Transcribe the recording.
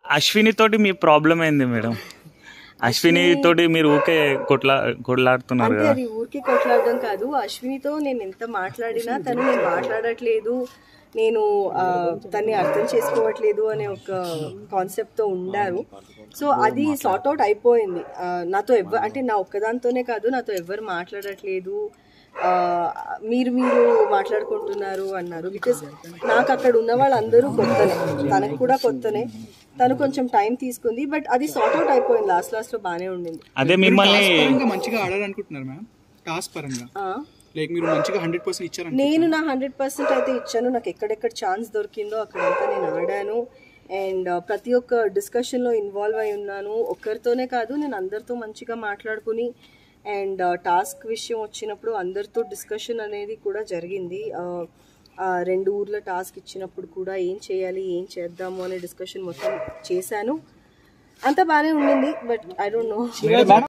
అశ్విని తోటి మీ ప్రాబ్లం ఏంది మేడం అశ్విని తోటి మీరు ఊకే కొట్లా కొట్లాడుతున్నారు అంటే కదా అది ఊరికే కొట్లాడడం కాదు అశ్వినితో నేను ఎంత మాట్లాడినా తను నేను మాట్లాడట్లేదు నేను ఆ, తన్ని అర్థం చేసుకోవట్లేదు అనే ఒక కాన్సెప్ట్ తో ఉండారు సో అది సార్ట్ అవుట్ అయిపోయింది ఆ, నాతో ఎవ్వరు అంటే నా ఒక్కదాంతోనే కాదు నాతో ఎవ్వరు మాట్లాడట్లేదు ఆ, మీరు మీరు మాట్లాడుకుంటున్నారు అన్నారు బికాస్ నాకు అక్కడ ఉన్న వాళ్ళందరూ కొత్తనే తనకు కూడా కొత్తనే తను కొంచెం టైం తీసుకుంది బట్ అది సార్ట్ అవుట్ అయిపోయింది లాస్ట్ లాస్ట్ లో బాగానే ఉండింది అదే మిమ్మల్ని టాస్క్ పరంగా మంచిగా ఆడాలనుకుంటున్నారు మ్యామ్ టాస్క్ పరంగా ఆ. లైక్ మీరు మంచిగా హండ్రెడ్ పర్సెంట్ ఇచ్చారు నేను నా హండ్రెడ్ పర్సెంట్ అయితే ఇచ్చాను నాకు ఎక్కడెక్కడ ఛాన్స్ దొరికిందో అక్కడంతా నేను ఆడాను అండ్ ప్రతి ఒక్క డిస్కషన్లో ఇన్వాల్వ్ అయి ఉన్నాను ఒక్కరితోనే కాదు నేను అందరితో మంచిగా మాట్లాడుకుని అండ్ టాస్క్ విషయం వచ్చినప్పుడు అందరితో డిస్కషన్ అనేది కూడా జరిగింది ఆ, ఆ రెండు ఊర్ల టాస్క్ ఇచ్చినప్పుడు కూడా ఏం చేయాలి ఏం చేద్దాము అనే డిస్కషన్ మొత్తం చేశాను అంత బాగానే ఉండింది బట్ ఐ డోంట్ నో